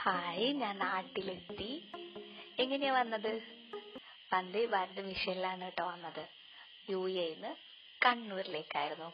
hi ഞാൻ നാട്ടിലെത്തി എങ്ങനെയാ വന്നത് വന്ദേ ഭാരത് മിഷനിലാണ് കേട്ടോ വന്നത് യു എന്ന് കണ്ണൂരിലേക്കായിരുന്നു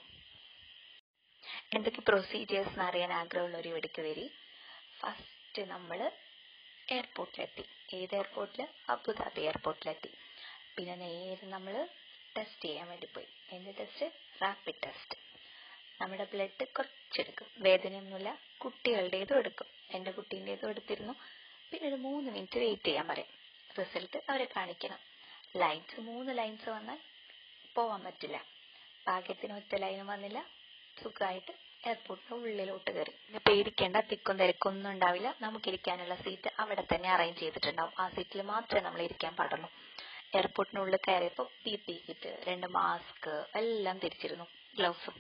എന്തൊക്കെ പ്രൊസീജിയേഴ്സ് എന്ന് അറിയാൻ ആഗ്രഹമുള്ളവർ ഇവിടേക്ക് വരി ഫസ്റ്റ് നമ്മൾ എയർപോർട്ടിലെത്തി ഏത് എയർപോർട്ടിൽ അബുദാബി എയർപോർട്ടിലെത്തി പിന്നെ നേരെ നമ്മൾ ടെസ്റ്റ് ചെയ്യാൻ വേണ്ടി പോയി എന്ത് ടെസ്റ്റ് റാപ്പിഡ് ടെസ്റ്റ് നമ്മുടെ ബ്ലഡ് കുറച്ചെടുക്കും വേദനയൊന്നുമില്ല കുട്ടികളുടേതും എടുക്കും എൻ്റെ കുട്ടീൻ്റെതും എടുത്തിരുന്നു പിന്നെ ഒരു മൂന്ന് മിനിറ്റ് വെയിറ്റ് ചെയ്യാൻ പറയും റിസൾട്ട് അവരെ കാണിക്കണം ലൈൻസ് മൂന്ന് ലൈൻസ് വന്നാൽ പോവാൻ പറ്റില്ല ഭാഗ്യത്തിന് ഒറ്റ ലൈനും വന്നില്ല സുഖമായിട്ട് എയർപോർട്ടിന്റെ ഉള്ളിലോട്ട് കയറി പിന്നെ പേടിക്കേണ്ട തിക്കും തിരക്കൊന്നും ഉണ്ടാവില്ല നമുക്ക് ഇരിക്കാനുള്ള സീറ്റ് അവിടെ തന്നെ അറേഞ്ച് ചെയ്തിട്ടുണ്ടാവും ആ സീറ്റിൽ മാത്രമേ നമ്മൾ ഇരിക്കാൻ പാടുള്ളൂ എയർപോർട്ടിനുള്ളിൽ കയറിയപ്പോൾ പി പി കിറ്റ് രണ്ട് മാസ്ക് എല്ലാം തിരിച്ചിരുന്നു ഗ്ലൗസും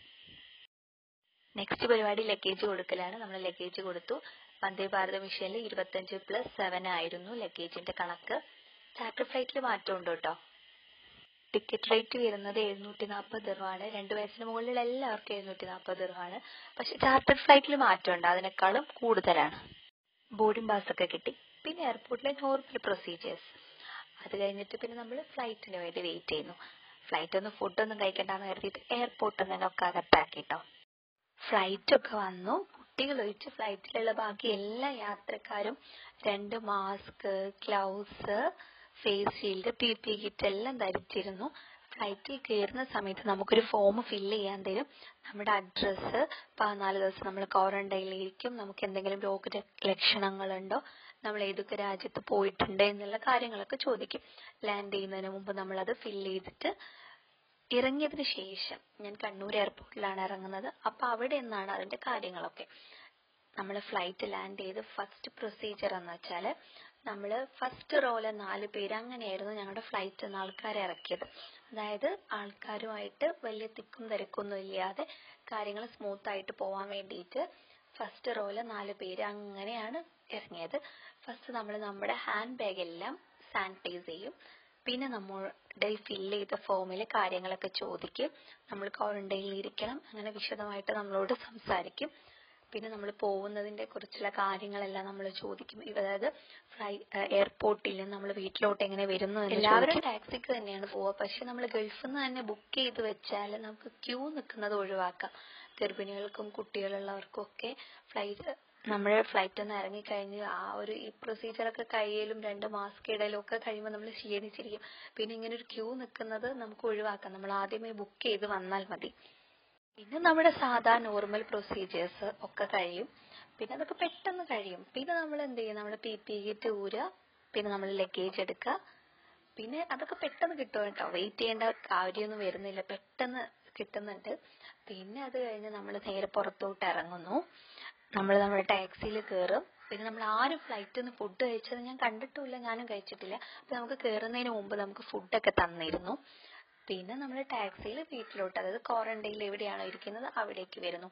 നെക്സ്റ്റ് പരിപാടി ലഗേജ് കൊടുക്കലാണ് നമ്മൾ ലഗേജ് കൊടുത്തു വന്ദേ ഭാരത് മിഷനിൽ ഇരുപത്തഞ്ച് പ്ലസ് സെവൻ ആയിരുന്നു ലഗേജിന്റെ കണക്ക് ചാർട്ടർ ഫ്ലൈറ്റിൽ മാറ്റമുണ്ട് കേട്ടോ ടിക്കറ്റ് റേറ്റ് വരുന്നത് എഴുന്നൂറ്റി നാൽപ്പത് ദിർവാണ് രണ്ട് വയസ്സിന് മുകളിലുള്ള എല്ലാവർക്കും എഴുന്നൂറ്റി നാൽപ്പത് ദിർവാണ് പക്ഷെ ചാർട്ടർ ഫ്ലൈറ്റിൽ മാറ്റമുണ്ട് അതിനേക്കാളും കൂടുതലാണ് ബോർഡിംഗ് പാസ് ഒക്കെ കിട്ടി പിന്നെ എയർപോർട്ടിലെ നോർമൽ പ്രൊസീജിയേഴ്സ് അത് കഴിഞ്ഞിട്ട് പിന്നെ നമ്മൾ ഫ്ലൈറ്റിന് വേണ്ടി വെയിറ്റ് ചെയ്യുന്നു ഫ്ലൈറ്റ് ഒന്നും ഫുഡൊന്നും കഴിക്കണ്ടെന്ന് കരുതിയിട്ട് എയർപോർട്ടിൽ തന്നെ ഒക്കെ അകത്താക്കിട്ടോ ഫ്ലൈറ്റ് ഒക്കെ വന്നു കുട്ടികൾ ഒഴിച്ച് ഫ്ലൈറ്റിലുള്ള ബാക്കി എല്ലാ യാത്രക്കാരും രണ്ട് mask gloves face shield P P kit എല്ലാം ധരിച്ചിരുന്നു ഫ്ലൈറ്റിൽ കയറുന്ന സമയത്ത് നമുക്കൊരു ഫോം ഫില്ല് ചെയ്യാൻ തരും നമ്മുടെ അഡ്രസ്സ് പതിനാല് ദിവസം നമ്മൾ ക്വാറന്റൈനിലിരിക്കും നമുക്ക് എന്തെങ്കിലും രോഗ ലക്ഷണങ്ങളുണ്ടോ നമ്മൾ ഏതൊക്കെ രാജ്യത്ത് പോയിട്ടുണ്ട് എന്നുള്ള കാര്യങ്ങളൊക്കെ ചോദിക്കും ലാൻഡ് ചെയ്യുന്നതിന് മുമ്പ് നമ്മളത് ഫില്ല് ചെയ്തിട്ട് ഇറങ്ങിയതിന് ശേഷം ഞാൻ കണ്ണൂർ എയർപോർട്ടിലാണ് ഇറങ്ങുന്നത് അപ്പൊ അവിടെ നിന്നാണ് അതിന്റെ കാര്യങ്ങളൊക്കെ നമ്മൾ ഫ്ലൈറ്റ് ലാൻഡ് ചെയ്ത് ഫസ്റ്റ് പ്രൊസീജിയർ എന്ന് വെച്ചാൽ നമ്മൾ ഫസ്റ്റ് റോയിലെ നാല് പേര് അങ്ങനെയായിരുന്നു ഞങ്ങളുടെ ഫ്ലൈറ്റിൽ നിന്ന് ആൾക്കാരെ ഇറക്കിയത് അതായത് ആൾക്കാരുമായിട്ട് വലിയ തിക്കും തിരക്കൊന്നും ഇല്ലാതെ കാര്യങ്ങൾ സ്മൂത്ത് ആയിട്ട് പോവാൻ വേണ്ടിയിട്ട് ഫസ്റ്റ് റോയിലെ നാല് പേര് അങ്ങനെയാണ് ഇറങ്ങിയത് ഫസ്റ്റ് നമ്മൾ നമ്മുടെ ഹാൻഡ് ബാഗ് എല്ലാം സാനിറ്റൈസ് ചെയ്യും പിന്നെ നമ്മുടെ ഫില്ല് ചെയ്ത ഫോമിൽ കാര്യങ്ങളൊക്കെ ചോദിക്കും നമ്മൾ ക്വാറന്റൈനിൽ ഇരിക്കണം അങ്ങനെ വിശദമായിട്ട് നമ്മളോട് സംസാരിക്കും പിന്നെ നമ്മൾ പോകുന്നതിന്റെ കുറിച്ചുള്ള കാര്യങ്ങളെല്ലാം നമ്മൾ ചോദിക്കും അതായത് ഫ്ലൈ എയർപോർട്ടിൽ നമ്മൾ വീട്ടിലോട്ട് എങ്ങനെ വരുന്നു എല്ലാവരും ടാക്സിക്ക് തന്നെയാണ് പോവുക പക്ഷെ നമ്മൾ ഗൾഫിൽ നിന്ന് തന്നെ ബുക്ക് ചെയ്ത് വെച്ചാൽ നമുക്ക് ക്യൂ നിൽക്കുന്നത് ഒഴിവാക്കാം ഗർഭിണികൾക്കും കുട്ടികളുള്ളവർക്കും ഒക്കെ ഫ്ലൈറ്റ് നമ്മൾ ഫ്ലൈറ്റിൽ നിന്ന് ഇറങ്ങിക്കഴിഞ്ഞ് ആ ഒരു ഈ പ്രൊസീജിയർ ഒക്കെ കഴിയലും രണ്ട് മാസ്ക് ഇടലും ഒക്കെ കഴിയുമ്പോൾ നമ്മൾ ക്ഷീണിച്ചിരിക്കും പിന്നെ ഇങ്ങനെ ഒരു ക്യൂ നിൽക്കുന്നത് നമുക്ക് ഒഴിവാക്കാം നമ്മൾ ആദ്യമേ ബുക്ക് ചെയ്ത് വന്നാൽ മതി പിന്നെ നമ്മുടെ സാധാ നോർമൽ പ്രൊസീജിയേഴ്സ് ഒക്കെ കഴിയും പിന്നെ അതൊക്കെ പെട്ടെന്ന് കഴിയും പിന്നെ നമ്മൾ എന്ത് ചെയ്യും നമ്മുടെ പി പി കിറ്റ് ഊരുക പിന്നെ നമ്മൾ ലഗേജ് എടുക്കുക പിന്നെ അതൊക്കെ പെട്ടെന്ന് കിട്ടും കേട്ടോ വെയിറ്റ് ചെയ്യേണ്ട കാര്യമൊന്നും വരുന്നില്ല പെട്ടെന്ന് കിട്ടുന്നുണ്ട് പിന്നെ അത് കഴിഞ്ഞ് നമ്മൾ നേരെ പുറത്തോട്ട് ഇറങ്ങുന്നു നമ്മൾ നമ്മുടെ ടാക്സിയിൽ കയറും പിന്നെ നമ്മൾ ആരും ഫ്ലൈറ്റിൽ നിന്ന് ഫുഡ് കഴിച്ചത് ഞാൻ കണ്ടിട്ടുമില്ല ഞാനും കഴിച്ചിട്ടില്ല അപ്പൊ നമുക്ക് കയറുന്നതിന് മുമ്പ് നമുക്ക് ഫുഡൊക്കെ തന്നിരുന്നു പിന്നെ നമ്മൾ ടാക്സിയിൽ വീട്ടിലോട്ട് അതായത് ക്വാറന്റൈനിൽ എവിടെയാണോ ഇരിക്കുന്നത് അവിടേക്ക് വരുന്നു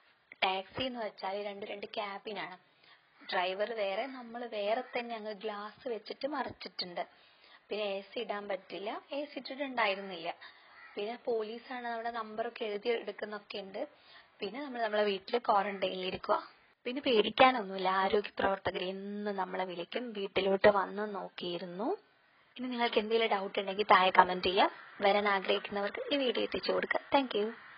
ടാക്സി എന്ന് വെച്ചാൽ രണ്ട് രണ്ട് ക്യാബിനാണ് ഡ്രൈവർ വേറെ നമ്മൾ വേറെ തന്നെ അങ്ങ് ഗ്ലാസ് വെച്ചിട്ട് മറച്ചിട്ടുണ്ട് പിന്നെ എ സി ഇടാൻ പറ്റില്ല എ സി ഇട്ടിട്ടുണ്ടായിരുന്നില്ല പിന്നെ പോലീസാണ് നമ്മുടെ നമ്പറൊക്കെ എഴുതി എടുക്കുന്നൊക്കെ ഉണ്ട് പിന്നെ നമ്മൾ നമ്മളെ വീട്ടിൽ ക്വാറന്റൈനിൽ ഇരിക്കുക പിന്നെ പേടിക്കാനൊന്നുമില്ല ആരോഗ്യ പ്രവർത്തകർ എന്നും നമ്മളെ വിളിക്കും വീട്ടിലോട്ട് വന്ന് നോക്കിയിരുന്നു ഇനി നിങ്ങൾക്ക് എന്തെങ്കിലും ഡൗട്ട് ഉണ്ടെങ്കിൽ താഴെ കമന്റ് ചെയ്യാം വരാൻ ആഗ്രഹിക്കുന്നവർക്ക് ഈ വീഡിയോ എത്തിച്ചു കൊടുക്കുക താങ്ക്